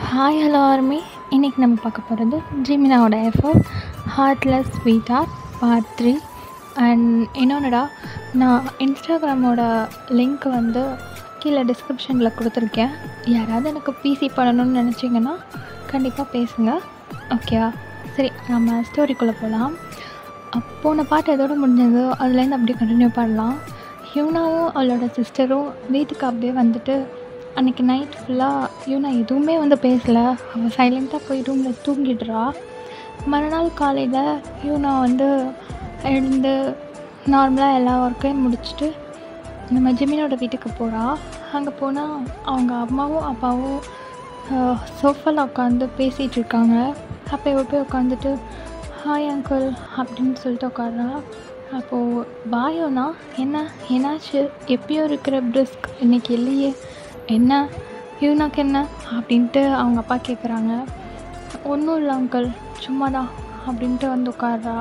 hi hello army இன்றைக்கி நம்ம பார்க்க போகிறது ஜிமினாவோட effort heartless sweetheart part three and இன்னொன்னுடா நான் இன்ஸ்டாகிராமோட லிங்க் வந்து கீழே டிஸ்கிரிப்ஷனில் கொடுத்துருக்கேன் யாராவது எனக்கு பிசி பண்ணணும்னு நினச்சிங்கன்னா கண்டிப்பாக பேசுங்க ஓகேவா சரி நம்ம ஸ்டோரிக்குள்ளே போகலாம் போன பாட்டு எதோட முடிஞ்சதோ அதுலேருந்து அப்படியே கண்டினியூ பண்ணலாம் யூனாவும் அவளோட சிஸ்டரும் வீட்டுக்கு அப்படியே வந்துட்டு அன்றைக்கி நைட் ஃபுல்லாக யூனா எதுவுமே வந்து பேசலை அவள் சைலண்ட்டாக போய் ரூமில் தூங்கிடுறா மறுநாள் காலையில் யூனா வந்து எழுந்து நார்மலாக எல்லா ஒர்க்கையும் முடிச்சுட்டு நம்ம ஜிமினோட வீட்டுக்கு போகிறா அங்கே போனால் அவங்க அம்மாவும் அப்பாவும் சோஃபாவில் உட்காந்து பேசிகிட்டு இருக்காங்க அப்போ இவ போய் உட்காந்துட்டு ஹாய் அங்கிள் அப்படின்னு சொல்லிட்டு உட்காடுறா அப்போது பாயோனா என்ன என்னாச்சு எப்பயோ இருக்கிற பிரிஸ்க் இன்றைக்கி இல்லையே என்ன யூனாக்கு என்ன அப்படின்ட்டு அவங்க அப்பா கேட்குறாங்க ஒன்றும் இல்லை அங்கிள் சும்மா தான் அப்படின்ட்டு வந்து உட்கார்றா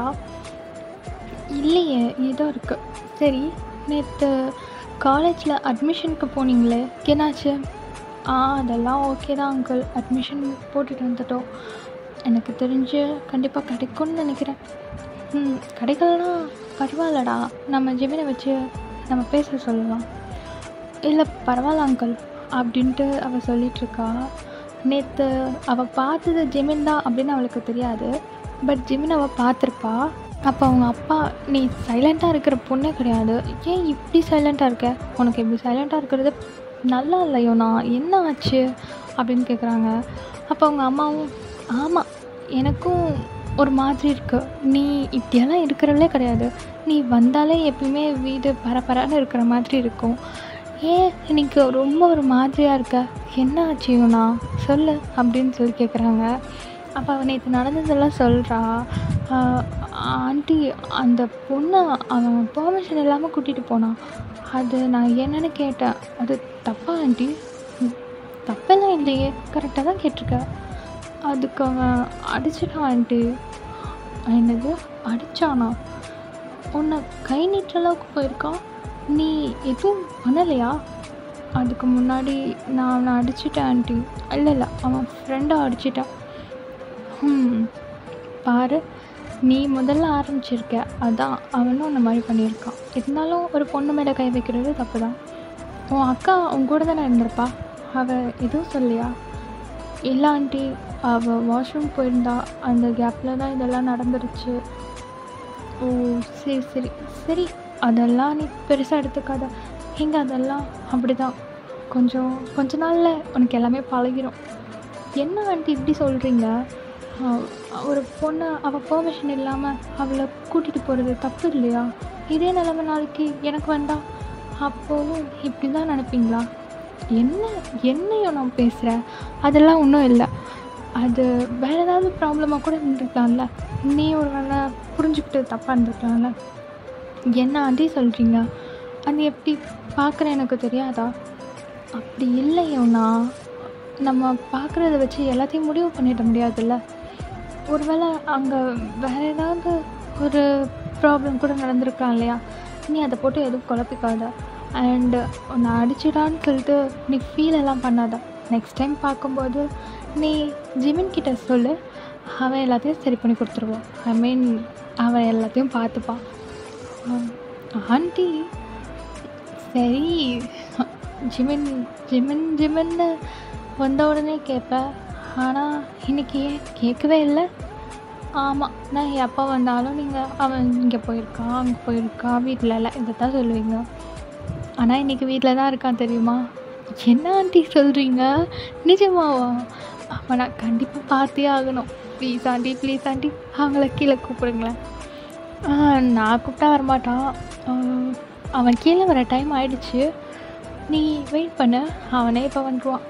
இல்லையே ஏதோ இருக்குது சரி நேற்று காலேஜில் அட்மிஷனுக்கு போனீங்களே என்னாச்சு ஆ அதெல்லாம் ஓகே தான் அங்கிள் அட்மிஷன் போட்டுட்டு வந்துட்டோம் எனக்கு தெரிஞ்சு கண்டிப்பாக கிடைக்கும்னு நினைக்கிறேன் ம் கிடைக்கலனா பரவாயில்லடா நம்ம ஜெமினை வச்சு நம்ம பேச சொல்லலாம் இல்லை பரவாயில்ல அங்கிள் அப்படின்ட்டு அவள் சொல்லிகிட்ருக்கா நேற்று அவள் பார்த்தது ஜெமின் தான் அப்படின்னு அவளுக்கு தெரியாது பட் ஜெமின் அவள் பார்த்துருப்பா அப்போ அவங்க அப்பா நீ சைலண்ட்டாக இருக்கிற பொண்ணே கிடையாது ஏன் இப்படி சைலண்ட்டாக இருக்க உனக்கு இப்படி சைலண்ட்டாக இருக்கிறது நல்லா இல்லையோ நான் என்ன ஆச்சு அப்படின்னு கேட்குறாங்க அப்போ அவங்க அம்மாவும் ஆமாம் எனக்கும் ஒரு மாதிரி இருக்குது நீ இப்படியெல்லாம் இருக்கிறவளே கிடையாது நீ வந்தாலே எப்பயுமே வீடு பரபரன்னு இருக்கிற மாதிரி இருக்கும் ஏன் இன்னைக்கு ரொம்ப ஒரு மாதிரியாக இருக்க என்ன ஆச்சு யூனா சொல்லு அப்படின்னு சொல்லி கேட்குறாங்க அப்போ அவன் நேற்று நடந்ததெல்லாம் சொல்கிறா ஆண்டி அந்த பொண்ணை அவன் பெர்மிஷன் இல்லாமல் கூட்டிகிட்டு போனான் அது நான் என்னென்னு கேட்டேன் அது தப்பா ஆண்டி தப்பெல்லாம் இல்லையே கரெக்டாக தான் கேட்டிருக்க அதுக்கு அவன் அடிச்சிட்டான் ஆண்டி என்னது அடித்தானா உன்னை கை நீட்டுற அளவுக்கு போயிருக்கான் நீ எதுவும் பண்ணலையா அதுக்கு முன்னாடி நான் அவனை அடிச்சிட்டேன் ஆண்டி இல்லை இல்லை அவன் ஃப்ரெண்டை அடிச்சிட்டான் ம் பாரு நீ முதல்ல ஆரம்பிச்சிருக்க அதான் அவனும் அந்த மாதிரி பண்ணியிருக்கான் இருந்தாலும் ஒரு பொண்ணு மேலே கை வைக்கிறது தப்பு தான் உன் அக்கா உன் கூட தானே இருந்திருப்பா அவள் எதுவும் சொல்லியா இல்லை ஆண்டி அவள் வாஷ்ரூம் போயிருந்தா அந்த கேப்பில் தான் இதெல்லாம் நடந்துருச்சு ஓ சரி சரி சரி அதெல்லாம் நீ பெருசாக எடுத்துக்காத எங்க அதெல்லாம் அப்படி தான் கொஞ்சம் கொஞ்ச நாளில் உனக்கு எல்லாமே பழகிடும் என்ன ஆண்டி இப்படி சொல்கிறீங்க ஒரு பொண்ணை அவள் பெர்மிஷன் இல்லாமல் அவளை கூட்டிகிட்டு போகிறது தப்பு இல்லையா இதே நிலமை நாளைக்கு எனக்கு வேண்டாம் அப்போவும் இப்படி தான் நினைப்பீங்களா என்ன என்னையும் நான் பேசுகிறேன் அதெல்லாம் ஒன்றும் இல்லை அது வேறு ஏதாவது ப்ராப்ளமாக கூட இருந்திருக்கலாம்ல நீ ஒரு வேலை புரிஞ்சுக்கிட்டு தப்பாக இருந்திருக்கலாம்ல என்ன ஆண்டி சொல்கிறீங்க அது எப்படி பார்க்குற எனக்கு தெரியாதா அப்படி இல்லையோண்ணா நம்ம பார்க்குறத வச்சு எல்லாத்தையும் முடிவு பண்ணிட முடியாதுல்ல ஒருவேளை அங்கே வேறு ஏதாவது ஒரு ப்ராப்ளம் கூட நடந்திருக்கலாம் இல்லையா நீ அதை போட்டு எதுவும் குழப்பிக்காத அண்டு உன்னை அடிச்சிடான்னு சொல்லிட்டு நீ ஃபீல் எல்லாம் பண்ணாத நெக்ஸ்ட் டைம் பார்க்கும்போது நீ ஜிமின் கிட்ட சொல்லு அவன் எல்லாத்தையும் சரி பண்ணி கொடுத்துருவான் ஐ மீன் அவன் எல்லாத்தையும் பார்த்துப்பான் ஆண்டி சரி ஜிமின் ஜிமின் ஜிமின்னு வந்த உடனே கேட்பேன் ஆனால் இன்றைக்கி ஏன் கேட்கவே இல்லை ஆமாம் நான் எப்போ வந்தாலும் நீங்கள் அவன் இங்கே போயிருக்கான் அங்கே போயிருக்கான் வீட்டில் இல்லை இதை தான் சொல்லுவீங்க ஆனால் இன்றைக்கி வீட்டில் தான் இருக்கான் தெரியுமா என்ன ஆண்டி சொல்கிறீங்க நிஜமாவா அவன் நான் கண்டிப்பாக பார்த்தே ஆகணும் ப்ளீஸ் ஆண்டி ப்ளீஸ் ஆண்டி அவங்கள கீழே கூப்பிடுங்களேன் நான் கூப்பிட்டா வரமாட்டான் அவன் கீழே வர டைம் ஆயிடுச்சு நீ வெயிட் பண்ணு அவனே இப்போ வந்துடுவான்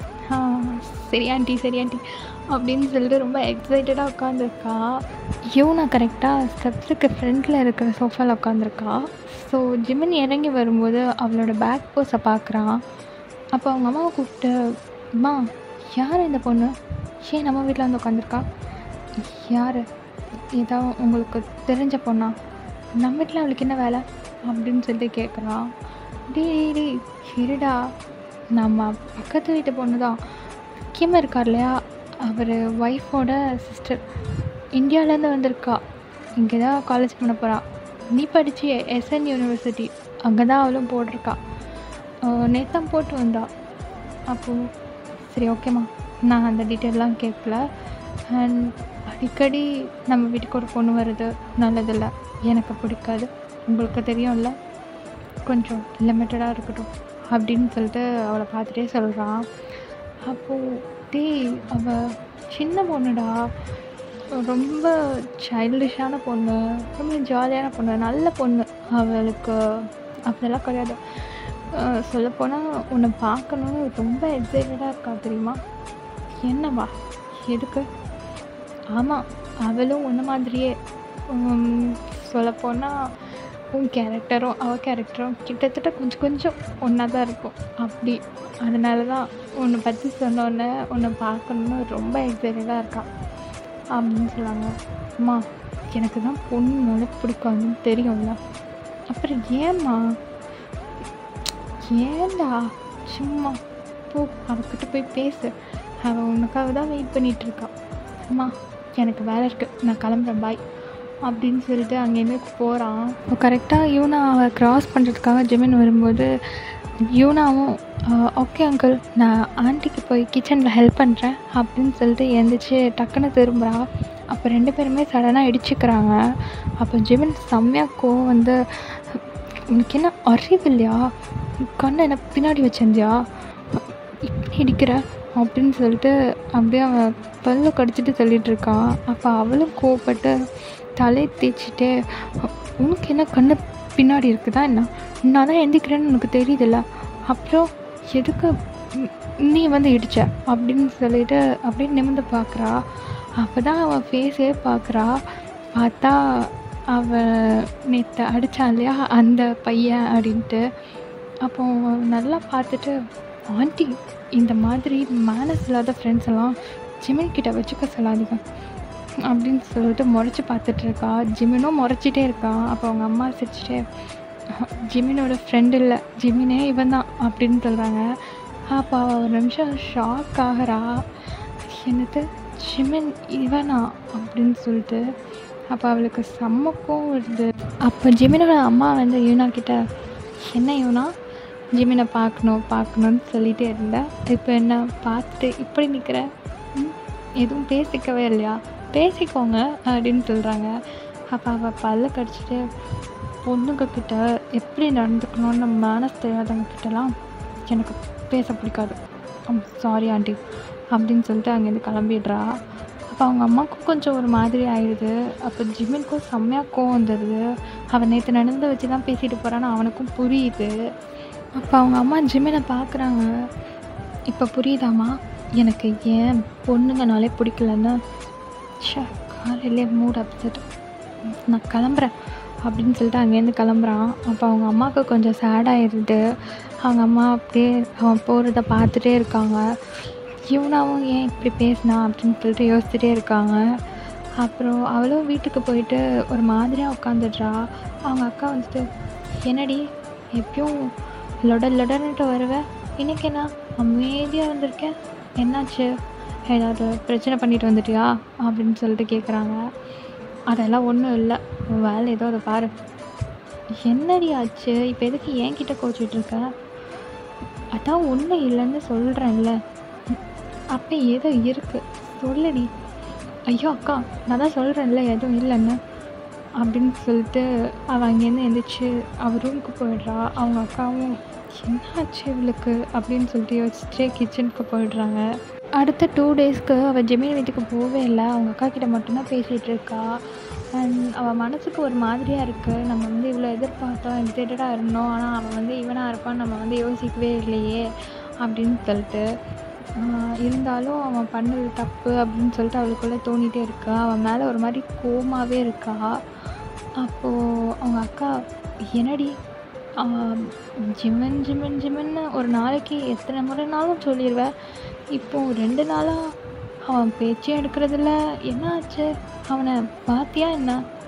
சரி ஆண்டி சரி ஆண்டி அப்படின்னு சொல்லிட்டு ரொம்ப எக்ஸைட்டடாக உட்காந்துருக்கா யூனா கரெக்டாக ஸ்டெப்ஸுக்கு ஃப்ரண்டில் இருக்கிற சோஃபாவில் உட்காந்துருக்கா ஸோ ஜிமின் இறங்கி வரும்போது அவளோட பேக் போஸை பார்க்குறான் அப்போ அவங்க அம்மாவை கூப்பிட்டு அம்மா யார் இந்த பொண்ணு ஏன் நம்ம வீட்டில் வந்து உட்காந்துருக்கா யார் ஏதோ உங்களுக்கு தெரிஞ்ச பொண்ணா நம்ம வீட்டில் அவளுக்கு என்ன வேலை அப்படின்னு சொல்லி கேட்குறான் டே டே இருடா நம்ம பக்கத்து வீட்டு பொண்ணு தான் கிம் இருக்கார் இல்லையா அவர் ஒய்ஃபோட சிஸ்டர் இந்தியாவிலேருந்து வந்திருக்கா இங்கே தான் காலேஜ் பண்ண போகிறா நீ படிச்சு எஸ்என் யூனிவர்சிட்டி அங்கே தான் அவளும் போட்டிருக்கா நேற்று தான் போட்டு வந்தா அப்போது சரி ஓகேம்மா நான் அந்த டீட்டெயிலெலாம் கேட்கல அண்ட் அடிக்கடி நம்ம வீட்டுக்கு ஒரு பொண்ணு வருது நல்லதில்லை எனக்கு பிடிக்காது உங்களுக்கு தெரியும்ல கொஞ்சம் லிமிட்டடாக இருக்கட்டும் அப்படின்னு சொல்லிட்டு அவளை பார்த்துட்டே சொல்கிறான் அப்போது டேய் அவள் சின்ன பொண்ணுடா ரொம்ப சைல்டிஷான பொண்ணு ரொம்ப ஜாலியான பொண்ணு நல்ல பொண்ணு அவளுக்கு அப்படியெல்லாம் கிடையாது சொல்லப்போனால் உன்னை பார்க்கணுன்னு ரொம்ப எக்ஸைட்டடாக இருக்கா தெரியுமா என்னவா எதுக்கு ஆமாம் அவளும் உன்ன மாதிரியே சொல்லப்போனால் உன் கேரக்டரும் அவள் கேரக்டரும் கிட்டத்தட்ட கொஞ்சம் கொஞ்சம் ஒன்றா தான் இருக்கும் அப்படி அதனால தான் உன்னை பற்றி சொன்னோன்னே உன்னை பார்க்கணுன்னு ரொம்ப எக்ஸைட்டடாக இருக்கா அப்படின்னு சொன்னாங்க அம்மா எனக்கு தான் பொண்ணு நல்லா பிடிக்காதுன்னு தெரியும்ல அப்புறம் ஏம்மா ஏன்டா சும்மா போ அவகிட்ட போய் பேசு அவள் உனக்காக தான் வெயிட் பண்ணிகிட்டு இருக்கா அம்மா எனக்கு வேலை இருக்குது நான் கிளம்புறேன் பாய் அப்படின்னு சொல்லிட்டு அங்கேருந்து போகிறான் இப்போ கரெக்டாக யூனா அவள் க்ராஸ் பண்ணுறதுக்காக ஜெமின் வரும்போது யூனாவும் ஓகே அங்கிள் நான் ஆண்டிக்கு போய் கிச்சனில் ஹெல்ப் பண்ணுறேன் அப்படின்னு சொல்லிட்டு எழுந்திரிச்சு டக்குன்னு திரும்புகிறா அப்போ ரெண்டு பேருமே சடனாக இடிச்சுக்கிறாங்க அப்போ ஜெமின் செம்மையாக கோவம் வந்து உனக்கு என்ன அறிவு இல்லையா கண்ணை என்ன பின்னாடி வச்சிருந்தியா இப்படி இடிக்கிற அப்படின்னு சொல்லிட்டு அப்படியே அவன் பல்ல கடிச்சிட்டு சொல்லிட்டு இருக்கான் அப்போ அவளும் கோவப்பட்டு தலையை தேய்ச்சிட்டு உனக்கு என்ன கண்ணு பின்னாடி இருக்குதா என்ன நான் தான் எந்திக்கிறேன்னு உனக்கு தெரியுதுல்ல அப்புறம் எதுக்கு நீ வந்து இடிச்ச அப்படின்னு சொல்லிட்டு அப்படியே நிமிர்ந்து பார்க்குறா அப்போ தான் அவன் ஃபேஸே பார்க்குறா பார்த்தா அவன் நேற்று அடித்தான் இல்லையா அந்த பையன் அப்படின்ட்டு அப்போ நல்லா பார்த்துட்டு ஆண்டி இந்த மாதிரி மேனஸ் இல்லாத ஃப்ரெண்ட்ஸ் எல்லாம் ஜிமின் கிட்ட வச்சுக்க சொல்லாதீங்க அப்படின்னு சொல்லிட்டு முறைச்சி பார்த்துட்ருக்கா ஜிமினும் முறைச்சிட்டே இருக்கான் அப்போ அவங்க அம்மா சிரிச்சிட்டே ஜிமினோட ஃப்ரெண்ட் இல்லை ஜிமினே இவன் தான் அப்படின்னு சொல்கிறாங்க அப்போ அவள் ஒரு நிமிஷம் ஷாக் ஆகிறா என்னது ஜிமின் இவனா அப்படின்னு சொல்லிட்டு அப்போ அவளுக்கு செம்மக்கும் வருது அப்போ ஜிமினோட அம்மா வந்து யூனா கிட்ட என்ன யூனா ஜிமினை பார்க்கணும் பார்க்கணுன்னு சொல்லிகிட்டே இருந்தேன் இப்போ என்ன பார்த்துட்டு இப்படி நிற்கிற எதுவும் பேசிக்கவே இல்லையா பேசிக்கோங்க அப்படின்னு சொல்கிறாங்க அப்போ அவள் பல்ல கடிச்சிட்டு பொண்ணுங்க கிட்ட எப்படி நடந்துக்கணும்னு மனசு தெரியாதவங்க கிட்டலாம் எனக்கு பேச பிடிக்காது சாரி ஆண்டி அப்படின்னு சொல்லிட்டு அங்கேருந்து கிளம்பிடுறா அப்போ அவங்க அம்மாவுக்கும் கொஞ்சம் ஒரு மாதிரி ஆயிடுது அப்போ ஜிமினுக்கும் செம்மையாக கோவம் வந்துடுது அவன் நேற்று நடந்து வச்சு தான் பேசிட்டு போகிறான்னு அவனுக்கும் புரியுது அப்போ அவங்க அம்மா ஜிமினை பார்க்குறாங்க இப்போ புரியுதாம்மா எனக்கு ஏன் பொண்ணுங்கனாலே பிடிக்கலன்னு ஷே காலையிலே மூட் அப்செட் நான் கிளம்புறேன் அப்படின்னு சொல்லிட்டு அங்கேருந்து கிளம்புறான் அப்போ அவங்க அம்மாவுக்கு கொஞ்சம் சேட் ஆயிடுது அவங்க அம்மா அப்படியே அவன் போகிறத பார்த்துட்டே இருக்காங்க இவனாவும் ஏன் இப்படி பேசினா அப்படின்னு சொல்லிட்டு யோசிச்சுட்டே இருக்காங்க அப்புறம் அவளும் வீட்டுக்கு போயிட்டு ஒரு மாதிரியாக உட்காந்துட்றா அவங்க அக்கா வந்துட்டு என்னடி எப்பயும் லொட லொடன்னுட்டு வருவேன் இன்னைக்கு என்ன அமைதியாக வந்திருக்கேன் என்னாச்சு ஏதாவது பிரச்சனை பண்ணிட்டு வந்துட்டியா அப்படின்னு சொல்லிட்டு கேட்குறாங்க அதெல்லாம் ஒன்றும் இல்லை உன் வேலை ஏதோ அதை பாரு என்னடி ஆச்சு இப்போ எதுக்கு என்கிட்ட கோச்சிட்டு இருக்க அதான் ஒன்றும் இல்லைன்னு சொல்கிறேன்ல அப்போ ஏதோ இருக்குது சொல்லுடி ஐயோ அக்கா நான் தான் சொல்கிறேன்ல எதுவும் இல்லைன்னு அப்படின்னு சொல்லிட்டு அவள் அங்கேருந்து எழுந்திரிச்சு அவள் ரூமுக்கு போயிடுறா அவங்க அக்காவும் என்னாச்சு இவளுக்கு அப்படின்னு சொல்லிட்டு யோசிச்சுட்டே கிச்சனுக்கு போயிடுறாங்க அடுத்த டூ டேஸ்க்கு அவள் ஜெமீன் வீட்டுக்கு போகவே இல்லை அவங்க அக்கா கிட்ட மட்டும்தான் பேசிகிட்டு இருக்கா அண்ட் அவள் மனசுக்கு ஒரு மாதிரியாக இருக்குது நம்ம வந்து இவ்வளோ எதிர்பார்த்தோம் எக்ஸைட்டடாக இருந்தோம் ஆனால் அவன் வந்து இவனாக இருப்பான்னு நம்ம வந்து யோசிக்கவே இல்லையே அப்படின்னு சொல்லிட்டு ஆஹ் இருந்தாலும் அவன் பண்ணது தப்பு அப்படின்னு சொல்லிட்டு அவளுக்குள்ளே தோணிகிட்டே இருக்கா அவன் மேலே ஒரு மாதிரி கோமாவே இருக்கா அப்போது அவங்க அக்கா என்னடி ஆஹ் ஜிம்மன் ஜிம்மன் ஜிம்மன்னு ஒரு நாளைக்கு எத்தனை முறைனாலும் சொல்லிடுவேன் இப்போது ரெண்டு நாளாக அவன் பேச்சே எடுக்கிறதில்ல என்ன ஆச்சு அவனை பார்த்தியா என்ன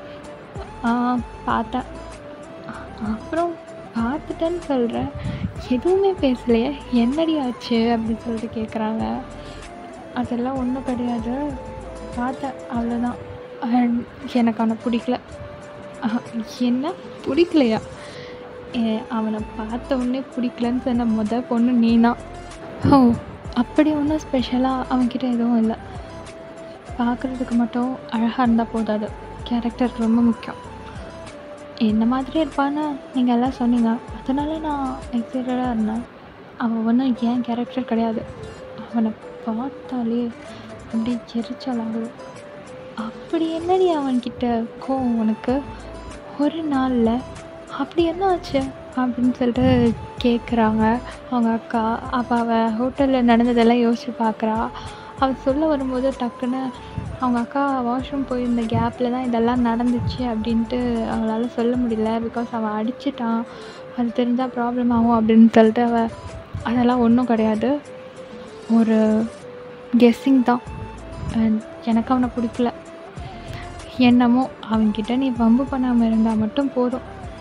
ஆ பார்த்தேன் அப்புறம் பார்த்துட்டேன்னு சொல்கிறேன் எதுவுமே பேசலையே என்னடி ஆச்சு அப்படின்னு சொல்லிட்டு கேட்குறாங்க அதெல்லாம் ஒன்றும் கிடையாது பார்த்தேன் அவ்வளோதான் அண்ட் எனக்கு அவனை பிடிக்கல அஹ், என்ன பிடிக்கலையா ஏ, அவனை பார்த்த உடனே பிடிக்கலன்னு சொன்ன முத பொண்ணு நீ தான் ஓ அப்படி ஒன்றும் ஸ்பெஷலாக அவன்கிட்ட எதுவும் இல்லை பார்க்குறதுக்கு மட்டும் அழகாக இருந்தால் போதாது கேரக்டர் ரொம்ப முக்கியம் என்ன மாதிரி இருப்பான்னு நீங்கள் எல்லாம் சொன்னீங்க அதனால நான் எக்ஸைட்டடாக இருந்தேன் அவன் ஒன்றும் ஏன் கேரக்டர் கிடையாது அவனை பார்த்தாலே அப்படி எரிச்சல் ஆகுது அப்படி என்னடி அவன்கிட்ட கோவம் உனக்கு ஒரு நாளில் அப்படி என்ன ஆச்சு அப்படின்னு சொல்லிட்டு கேட்குறாங்க அவங்க அக்கா அப்போ அவள் ஹோட்டலில் நடந்ததெல்லாம் யோசிச்சு பார்க்குறா அவள் சொல்ல வரும்போது டக்குன்னு அவங்க அக்கா வாஷ்ரூம் போயிருந்த கேப்பில் தான் இதெல்லாம் நடந்துச்சு அப்படின்ட்டு அவளால் சொல்ல முடியல பிகாஸ் அவன் அடிச்சிட்டான் அது தெரிஞ்சால் ப்ராப்ளம் ஆகும் அப்படின்னு சொல்லிட்டு அவள் அதெல்லாம் ஒன்றும் கிடையாது ஒரு கெஸ்ஸிங் தான் And எனக்கு அவனை பிடிக்கல என்னமோ அவன்கிட்ட நீ வம்பு பண்ணாமல் இருந்தால் மட்டும் போதும்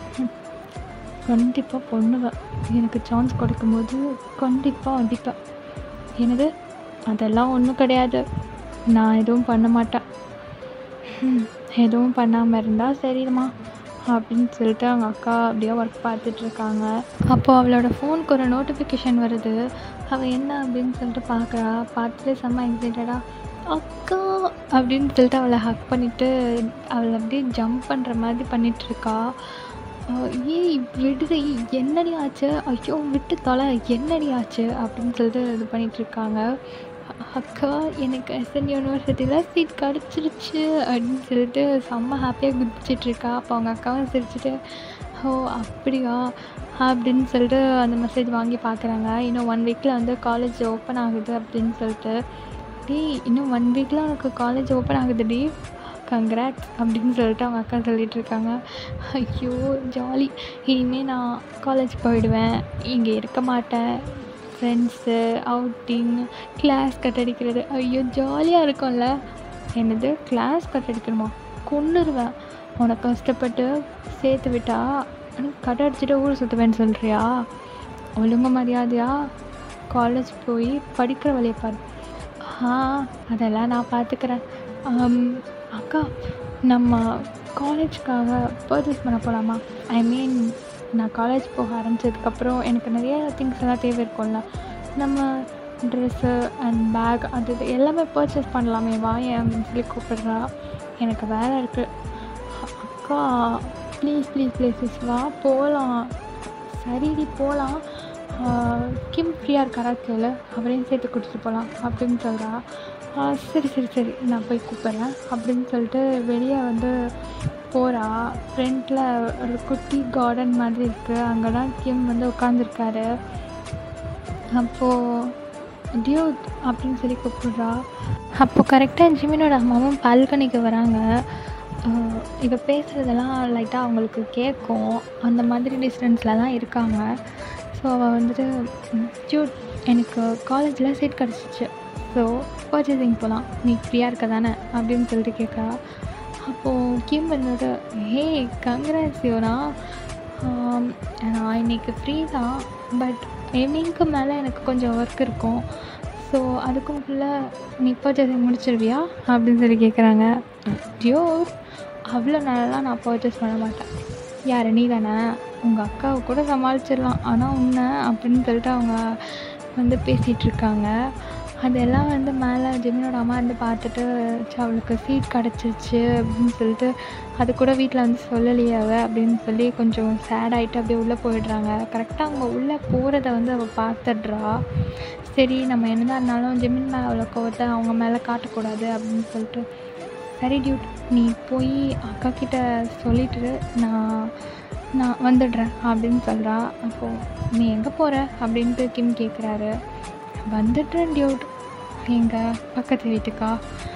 கண்டிப்பாக பொண்ணுவேன் எனக்கு சான்ஸ் கொடுக்கும்போது கண்டிப்பாக அடிப்பேன் என்னது அதெல்லாம் ஒன்றும் கிடையாது நான் எதுவும் பண்ண மாட்டேன் ஹம், எதுவும் பண்ணாமல் இருந்தால் சரிம்மா அப்படின்னு சொல்லிட்டு அவங்க அக்கா அப்படியே ஒர்க் பார்த்துட்ருக்காங்க அப்போது அவளோட ஃபோனுக்கு ஒரு நோட்டிஃபிகேஷன் வருது அவள் என்ன அப்படின்னு சொல்லிட்டு பார்க்குறா பார்த்துட்டு செம்ம எக்ஸைட்டடாக அக்கா அப்படின்னு சொல்லிட்டு அவளை ஹக் பண்ணிவிட்டு அவளை அப்படியே ஜம்ப் பண்ணுற மாதிரி பண்ணிகிட்ருக்கா ஏய் விடுதி என்னடி ஆச்சு ஐயோ விட்டு தொலை என்னடி ஆச்சு அப்படின்னு சொல்லிட்டு இது பண்ணிகிட்ருக்காங்க அக்கா எனக்கு எஸ்என் யூனிவர்சிட்டியில் சீட் கிடச்சிருச்சு அப்படின்னு சொல்லிட்டு செம்ம ஹாப்பியாக குதிச்சிட்ருக்கா அப்போ அவங்க அக்காவும் சிரிச்சிட்டு ஓ அப்படியா அப்படின்னு சொல்லிட்டு அந்த மெசேஜ் வாங்கி பார்க்குறாங்க இன்னும் ஒன் வீக்கில் வந்து காலேஜ் ஓப்பன் ஆகுது அப்படின்னு சொல்லிட்டு டேய் இன்னும் ஒன் வீக்கில் உனக்கு காலேஜ் ஓப்பன் ஆகுதுடி கங்க்ராட்ஸ் அப்படின்னு சொல்லிட்டு அவங்க அக்கா சொல்லிட்டு இருக்காங்க ஐயோ ஜாலி இனிமேல் நான் காலேஜ் போயிடுவேன் இங்கே இருக்க மாட்டேன் ஃப்ரெண்ட்ஸு அவுட்டிங் கிளாஸ் கட் அடிக்கிறது ஐயோ ஜாலியாக இருக்கும்ல என்னது கிளாஸ் கட் அடிக்கணுமா கொன்னுருவேன் உனக்கு கஷ்டப்பட்டு சேர்த்து விட்டா எனக்கு கட் அடிச்சுட்டு ஊர் சுற்றுவேன்னு சொல்கிறியா ஒழுங்கு மரியாதையா காலேஜ் போய் படிக்கிற வழியை பாரு ஆ அதெல்லாம் நான் பார்த்துக்கிறேன் ஆம், அக்கா நம்ம காலேஜ்க்காக பர்ச்சேஸ் பண்ண போகலாமா ஐ மீன் நான் காலேஜ் போக ஆரம்பிச்சதுக்கப்புறம் எனக்கு நிறைய திங்ஸ் எல்லாம் தேவை இருக்கும்ல நம்ம ட்ரெஸ்ஸு அண்ட் பேக் அது இது எல்லாமே பர்ச்சேஸ் பண்ணலாமே வாயேன் அப்படின்னு சொல்லி கூப்பிடுறா எனக்கு வேலை இருக்குது அக்கா ப்ளீஸ் ப்ளீஸ் ப்ளீஸ் ப்ளீஸ் வா போகலாம் சரிடி போகலாம் கிம் ஃப்ரீயாக இருக்காரா கேளு அவரையும் சேர்த்து கூட்டிகிட்டு போகலாம் அப்படின்னு சொல்கிறா சரி சரி சரி நான் போய் கூப்பிட்றேன் அப்படின்னு சொல்லிட்டு வெளியே வந்து போகிறா ஃப்ரண்ட்டில் ஒரு குட்டி கார்டன் மாதிரி இருக்குது அங்கே தான் கிம் வந்து உட்காந்துருக்காரு அப்போது டியூட் அப்படின்னு சொல்லி கூப்பிடுறா அப்போது கரெக்டாக ஜிமினோட அம்மாவும் பால்கனிக்கு வராங்க ஆஹ் இவ பேசுகிறதெல்லாம் லைட்டாக அவங்களுக்கு கேட்கும் அந்த மாதிரி டிஸ்டன்ஸில் தான் இருக்காங்க ஸோ அவள் வந்துட்டு டியூட் எனக்கு காலேஜில் சீட் கிடச்சிச்சு ஸோ பர்ச்சேசிங் போகலாம் நீ ஃப்ரீயாக இருக்க தானே அப்படின்னு சொல்லிட்டு கேட்குறா அப்போது கிம் வந்துட்டு ஹே கங்க்ராட்ஸ் யோனா ஆம், நான் இன்னைக்கு ஃப்ரீ தான் பட் ஈவினிங்க்கு மேலே எனக்கு கொஞ்சம் ஒர்க் இருக்கும் ஸோ அதுக்குள்ளே நீ பர்ச்சேசிங் முடிச்சிருவியா அப்படின்னு சொல்லி கேட்குறாங்க டியோர் அவ்வளோ நாளெல்லாம் நான் பர்ச்சேஸ் பண்ண மாட்டேன் யார் நீ தானே உங்கள் அக்காவை கூட சமாளிச்சிடலாம் ஆனால் உன்னை அப்படின்னு சொல்லிட்டு அவங்க வந்து பேசிகிட்டு இருக்காங்க அதெல்லாம் வந்து மேலே ஜெமினோட அம்மா வந்து பார்த்துட்டு "ச்சே, அவளுக்கு சீட் கிடச்சிருச்சு அப்படின்னு சொல்லிட்டு அது கூட வீட்டில் வந்து சொல்லலையே அவ அப்படின்னு சொல்லி கொஞ்சம் சேட் ஆகிட்டு அப்படியே உள்ளே போயிடுறாங்க கரெக்டாக அவங்க உள்ளே போகிறத வந்து அவள் பார்த்துடுறா சரி நம்ம என்னதான் இருந்தாலும் ஜெமின் மேலே அவ்வளோ கோவத்தை அவங்க மேலே காட்டக்கூடாது அப்படின்னு சொல்லிட்டு சரி டியூட் நீ போய் அக்கா கிட்ட சொல்லிட்டு நான் நான் வந்துடுறேன் அப்படின்னு சொல்கிறா அப்போது நீ எங்கே போகிற அப்படின்ட்டு கிம் கேட்குறாரு வந்துடுறேன் டியூட் எங்கள் பக்கத்து வீட்டுக்கா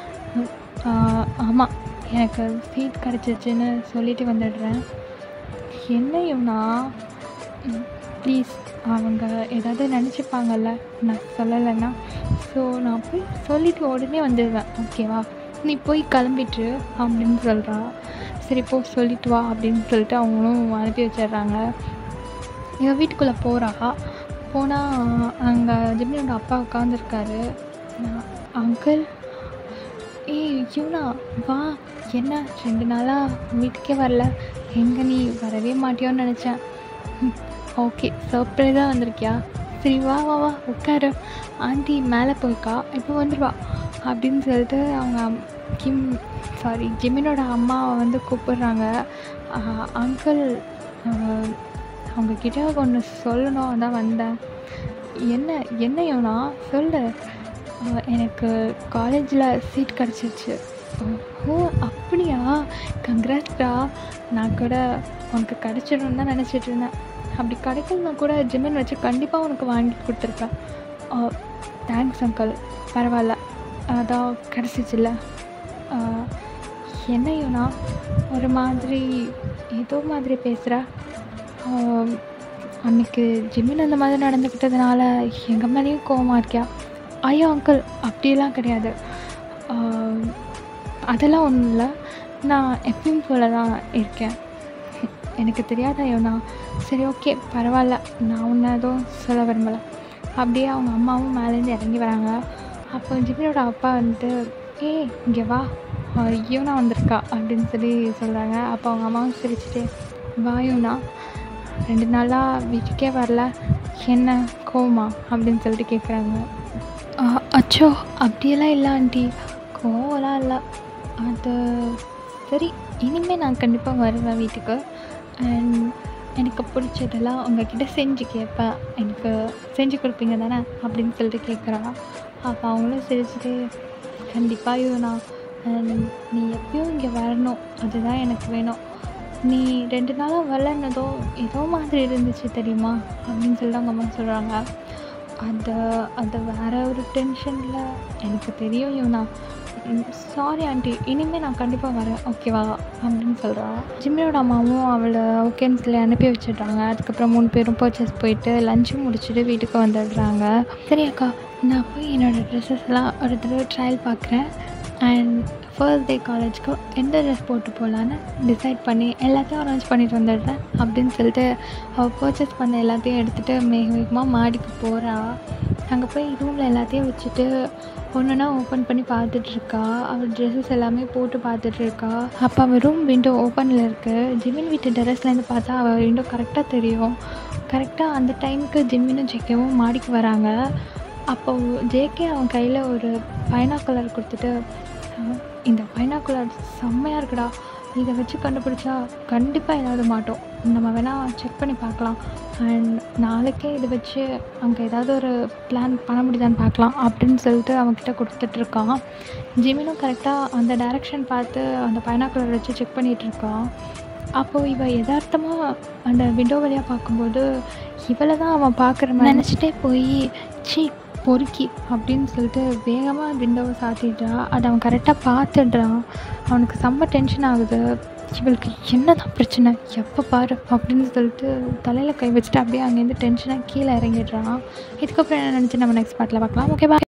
ஆமாம் எனக்கு சீட் கிடச்சிருச்சுன்னு சொல்லிட்டு வந்துடுறேன் என்னையும்னா ப்ளீஸ் அவங்க ஏதாவது நினச்சிப்பாங்கல்ல நான் சொல்லலைன்னா ஸோ நான் போய் சொல்லிட்டு உடனே வந்துடுவேன் ஓகேவா நீ போய் கிளம்பிட்டு அப்படின்னு சொல்கிறா சரி போ சொல்லிட்டு வா அப்படின்னு சொல்லிட்டு அவங்களும் அனுப்பி வச்சிடுறாங்க இவன் வீட்டுக்குள்ளே போகிறா போனால் அங்கே ஜிம்மியோட அப்பா உட்காந்துருக்காரு அங்கிள் ஏய் யூனா வா என்ன ரெண்டு நாளாக வீட்டுக்கே வரல எங்கே நீ வரவே மாட்டியோன்னு நினச்சேன் ஓகே சர்ப்ரைஸாக வந்திருக்கியா சரி வா வா வா உட்காரு ஆண்டி மேலே போயிருக்கா இப்போ வந்துடுவா அப்படின்னு சொல்லிட்டு அவங்க அம்- கிம் சாரி ஜிமினோட அம்மாவை வந்து கூப்பிடுறாங்க அங்கிள் அவங்கக்கிட்ட ஒன்று சொல்லணும் அதான் வந்தேன் என்ன என்ன யோனா சொல்லு அஹ் எனக்கு காலேஜில் சீட் கிடச்சிருச்சு ஓ அப்படியா கங்க்ராட்ஸ்டா நான் கூட உனக்கு கிடச்சிடும்னு தான் நினச்சிட்டு இருந்தேன் அப்படி கிடைக்கலனா கூட ஜிமின் வச்சு கண்டிப்பாக உனக்கு வாங்கி கொடுத்துருப்பேன் தேங்க்ஸ் அங்கிள் பரவாயில்ல அதான் கிடச்சிச்சில்ல என்ன யோனா ஒரு மாதிரி ஏதோ மாதிரி பேசுகிற அன்னைக்கு ஜிம்மின் அந்த மாதிரி நடந்துக்கிட்டதுனால எங்கள் மேலேயும் கோவமாக இருக்கியா ஐயோ அங்கிள் அப்படியெல்லாம் கிடையாது ஆஹ், அதெல்லாம் ஒன்றும் இல்லை நான் எப்பயும் போல தான் இருக்கேன் எனக்கு தெரியாதா யோனா சரி ஓகே பரவாயில்ல நான் ஒன்று எதுவும் சொல்ல விரும்பலை அப்படியே அவங்க அம்மாவும் மேலேருந்து இறங்கி வராங்க அப்போ ஜிமினோட அப்பா வந்துட்டு ஏய் இங்கே வா ஆஹ், யோனா வந்திருக்கா அப்படின்னு சொல்லி சொல்கிறாங்க அப்போ அவங்க அம்மாவும் சிரிச்சுட்டு வா யோனா ரெண்டு நாளாக வீட்டுக்கே வரல என்ன கோவமா அப்படின்னு சொல்லிட்டு கேட்குறாங்க அச்சோ அப்படியெல்லாம் இல்லை ஆண்டி கோவம்லாம் இல்லை அது சரி இனிமேல் நான் கண்டிப்பாக வருவேன் வீட்டுக்கு அண்ட் எனக்கு பிடிச்சதெல்லாம் உங்ககிட்ட செஞ்சு கேட்பேன் எனக்கு செஞ்சு கொடுப்பீங்க தானே அப்படின்னு சொல்லிட்டு கேட்குறா அப்போ அவங்களும் சிரிச்சுட்டு கண்டிப்பாக யோனா அண்ட் நீ எப்பயும் இங்கே வரணும் அதுதான் எனக்கு வேணும் நீ ரெண்டு நாளாக வரலன்னதும் ஏதோ மாதிரி இருந்துச்சு தெரியுமா அப்படின்னு சொல்லிட்டு அவங்க அம்மா சொல்கிறாங்க அது அது வேற ஒரு டென்ஷனில் எனக்கு தெரியும் யோனா சாரி ஆண்டி இனிமேல் நான் கண்டிப்பாக வரேன் ஓகேவா அப்படின்னு சொல்கிறா ஜிம்மியோட அம்மாவும் அவளை ஓகேன்னு சொல்லி அனுப்பி வச்சிடுறாங்க அதுக்கப்புறம் மூணு பேரும் பர்ச்சேஸ் போயிட்டு லஞ்சு முடிச்சுட்டு வீட்டுக்கு வந்துடுறாங்க சரி அக்கா நான் போய் என்னோடய ட்ரெஸ்ஸஸ் எல்லாம் ஒரு தடவை ட்ரையல் பார்க்குறேன் அண்ட் ஃபர்ஸ்ட் டே காலேஜ்க்கு எந்த ட்ரெஸ் போட்டு போகலான்னு டிசைட் பண்ணி எல்லாத்தையும் அரேஞ்ச் பண்ணிட்டு வந்துடுறேன் அப்படின்னு சொல்லிட்டு அவள் பர்ச்சேஸ் பண்ண எல்லாத்தையும் எடுத்துகிட்டு வேக வேகமாக மாடிக்கு போகிறா அங்கே போய் ரூமில் எல்லாத்தையும் வச்சுட்டு ஒன்றுனா ஓப்பன் பண்ணி பார்த்துட்ருக்கா அவள் ட்ரெஸ்ஸஸ் எல்லாமே போட்டு பார்த்துட்ருக்கா அப்போ அவள் ரூம் விண்டோ ஓப்பனில் இருக்குது ஜிமின் வீட்டு டெரஸ்லேருந்து பார்த்தா அவள் விண்டோ கரெக்டாக தெரியும் கரெக்டாக அந்த டைமுக்கு ஜிம்மினும் ஜெக்கேவும் மாடிக்கு வராங்க அப்போ ஜேகே அவன் கையில் ஒரு பைனாக்குலர் கொடுத்துட்டு "அஹ், இந்த பைனாக்குலர் செம்மையாக இருக்குடா இதை வச்சு கண்டுபிடிச்சா கண்டிப்பாக ஏதாவது மாட்டோம் நம்ம வேணால் செக் பண்ணி பார்க்கலாம் அண்ட் நாளைக்கே இதை வச்சு அங்கே ஏதாவது ஒரு பிளான் பண்ண முடியுதான்னு பார்க்கலாம் அப்படின்னு சொல்லிட்டு அவன்கிட்ட கொடுத்துட்ருக்கான் ஜிமினும் கரெக்டாக அந்த டைரக்ஷன் பார்த்து அந்த பைனாக்குலர் வச்சு செக் பண்ணிகிட்ருக்கான் அப்போது இவ யதார்த்தமாக அந்த விண்டோ வழியாக பார்க்கும்போது இவளை தான் அவன் பார்க்குற மாதிரி நினச்சிட்டே போய் சீ பொறுக்கி அப்படின்னு சொல்லிட்டு வேகமாக விண்டோவை சாத்திடுறா அதை அவன் கரெக்டாக பார்த்துடுறான் அவனுக்கு செம்ம டென்ஷன் ஆகுது இவளுக்கு என்ன தான் பிரச்சனை எப்போ பாரு அப்படின்னு சொல்லிட்டு தலையில் கை வச்சுட்டு அப்படியே அங்கேருந்து டென்ஷனாக கீழே இறங்கிடுறான் இதுக்கப்புறம் என்ன நினச்சி நம்ம நெக்ஸ்ட் பார்ட்டில் பார்க்கலாம் ஓகே